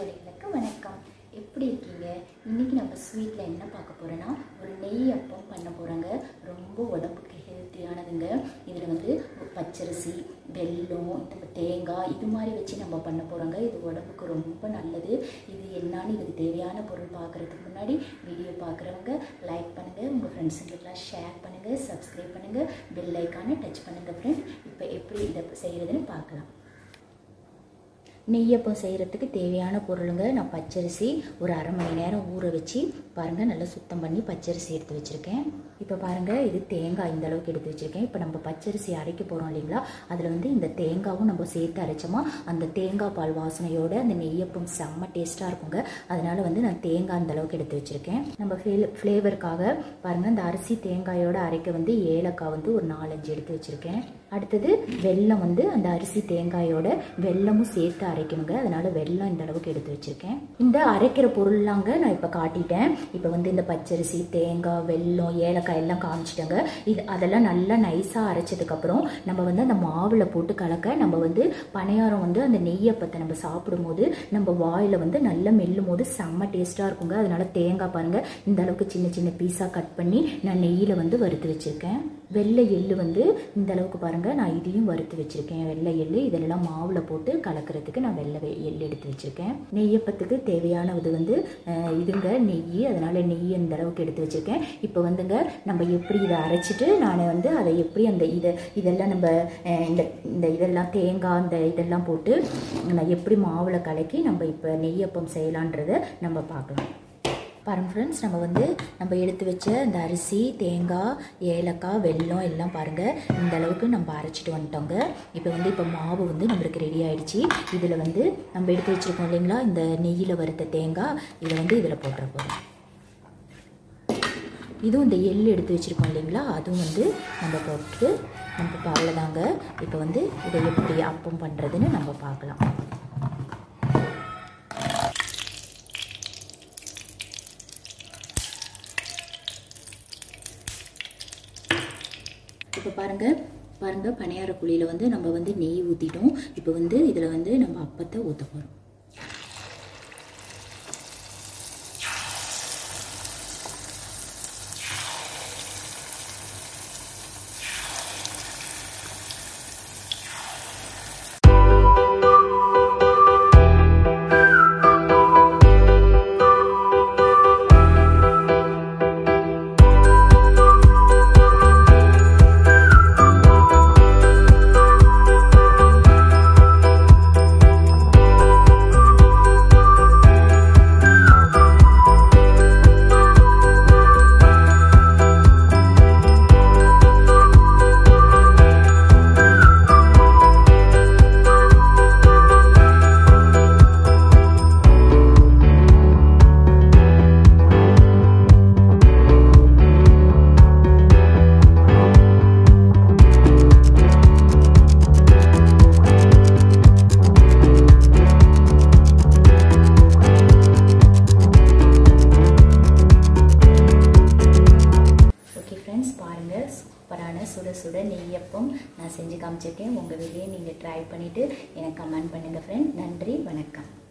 தோழிகளுக்கு வணக்கம் எப்படி இருக்கீங்க இன்னைக்கு நம்ம ஸ்வீட்டில் என்ன பார்க்க போகிறோன்னா ஒரு நெய் அப்பம் பண்ண போகிறாங்க ரொம்ப உடம்புக்கு ஹெல்த்தியானதுங்க இதில் வந்து பச்சரிசி வெல்லம் இந்த தேங்காய் இது மாதிரி வச்சு நம்ம பண்ண போகிறோங்க இது உடம்புக்கு ரொம்ப நல்லது இது என்னன்னு இதுக்கு தேவையான பொருள் பார்க்குறதுக்கு முன்னாடி வீடியோ பார்க்குறவங்க லைக் பண்ணுங்கள் உங்கள் ஃப்ரெண்ட்ஸுங்களுக்கெல்லாம் ஷேர் பண்ணுங்கள் சப்ஸ்கிரைப் பண்ணுங்கள் பெல் ஐக்கானை டச் பண்ணுங்கள் ஃப்ரெண்ட் இப்போ எப்படி இதை செய்கிறதுன்னு பார்க்கலாம் நெய்யப்பம் செய்கிறதுக்கு தேவையான பொருளுங்க நான் பச்சரிசி ஒரு அரை மணி நேரம் ஊற வச்சு பாருங்கள் நல்லா சுத்தம் பண்ணி பச்சரிசி எடுத்து வச்சுருக்கேன் இப்போ பாருங்கள் இது தேங்காய் இந்த அளவுக்கு எடுத்து வச்சுருக்கேன் இப்போ நம்ம பச்சரிசி அரைக்க போகிறோம் இல்லைங்களா அதில் வந்து இந்த தேங்காவும் நம்ம சேர்த்து அரைச்சோமா அந்த தேங்காய் பால் வாசனையோட அந்த நெய்யப்பம் செம்ம டேஸ்ட்டாக இருக்குங்க அதனால் வந்து நான் தேங்காய் அந்த அளவுக்கு எடுத்து வச்சுருக்கேன் நம்ம ஃப்ளே ஃப்ளேவருக்காக பாருங்கள் இந்த அரிசி தேங்காயோட அரைக்க வந்து ஏலக்காய் வந்து ஒரு நாலஞ்சு எடுத்து வச்சுருக்கேன் அடுத்தது வெல்லம் வந்து அந்த அரிசி தேங்காயோட வெல்லமும் சேர்த்து அரைக்கணுங்க அதனால வெல்லம் இந்த அளவுக்கு எடுத்து வச்சிருக்கேன் இந்த அரைக்கிற பொருள்லாங்க நான் இப்போ காட்டிட்டேன் இப்போ வந்து இந்த பச்சரிசி தேங்காய் வெல்லம் ஏலக்காய் எல்லாம் காமிச்சிட்டேங்க இது அதெல்லாம் நல்லா நைஸாக அரைச்சதுக்கப்புறம் நம்ம வந்து அந்த மாவில் போட்டு கலக்க நம்ம வந்து பணியாரம் வந்து அந்த நெய்யப்பத்தை நம்ம சாப்பிடும்போது நம்ம வாயில் வந்து நல்லா மெல்லும் போது செம்ம டேஸ்ட்டாக இருக்குங்க அதனால தேங்காய் பாருங்கள் இந்த அளவுக்கு சின்ன சின்ன பீஸாக கட் பண்ணி நான் நெய்யில் வந்து வறுத்து வச்சுருக்கேன் வெள்ளை எள்ளு வந்து இந்த அளவுக்கு பாருங்கள் நான் இதையும் வறுத்து வச்சுருக்கேன் வெள்ளை எள்ளு இதெல்லாம் மாவில் போட்டு கலக்கிறதுக்கு நான் வெள்ளை வெ- எள்ளு எடுத்து வச்சுருக்கேன் நெய்யப்பத்துக்கு தேவையான இது வந்து அஹ், இதுங்க நெய் அதனால் நெய் இந்த அளவுக்கு எடுத்து வச்சுருக்கேன் இப்போ வந்துங்க நம்ம எப்படி இதை அரைச்சிட்டு நான் வந்து அதை எப்படி அந்த இதை இதெல்லாம் நம்ம அஹ், இந்த இந்த இதெல்லாம் தேங்காய் இந்த இதெல்லாம் போட்டு நான் எப்படி மாவில் கலக்கி நம்ம இப்போ நெய்யப்பம் செய்யலான்றதை நம்ம பார்க்கலாம் பாருங்க ஃப்ரெண்ட்ஸ் நம்ம வந்து நம்ம எடுத்து வச்ச இந்த அரிசி தேங்காய் ஏலக்காய் வெல்லம் எல்லாம் பாருங்கள் இந்த அளவுக்கு நம்ம அரைச்சிட்டு வந்துட்டோங்க இப்போ வந்து இப்போ மாவு வந்து நம்மளுக்கு ரெடி ஆயிடுச்சு இதில் வந்து நம்ம எடுத்து வச்சுருக்கோம் இல்லைங்களா இந்த நெய்யில் வறுத்த தேங்காய் இதை வந்து இதில் போட்டுற போகிறோம் இதுவும் இந்த எள்ளு எடுத்து வச்சுருக்கோம் இல்லைங்களா அதுவும் வந்து நம்ம போட்டு நம்ம இப்போ அவ்வளோதாங்க இப்போ வந்து இதை எப்படி அப்பம் பண்ணுறதுன்னு நம்ம பார்க்கலாம் இப்போ பாருங்க பாருங்க பணியார குழியில் வந்து நம்ம வந்து நெய் ஊற்றிட்டோம் இப்போ வந்து இதில் வந்து நம்ம அப்பத்தை ஊற்ற போகிறோம் ஓகே ஃப்ரெண்ட்ஸ் பாருங்கள் சூப்பரான சுட சுட நெய்யப்பம் நான் செஞ்சு காமிச்சிருக்கேன் உங்கள் வீட்லேயே நீங்கள் ட்ரை பண்ணிவிட்டு எனக்கு கமெண்ட் பண்ணுங்கள் ஃப்ரெண்ட் நன்றி வணக்கம்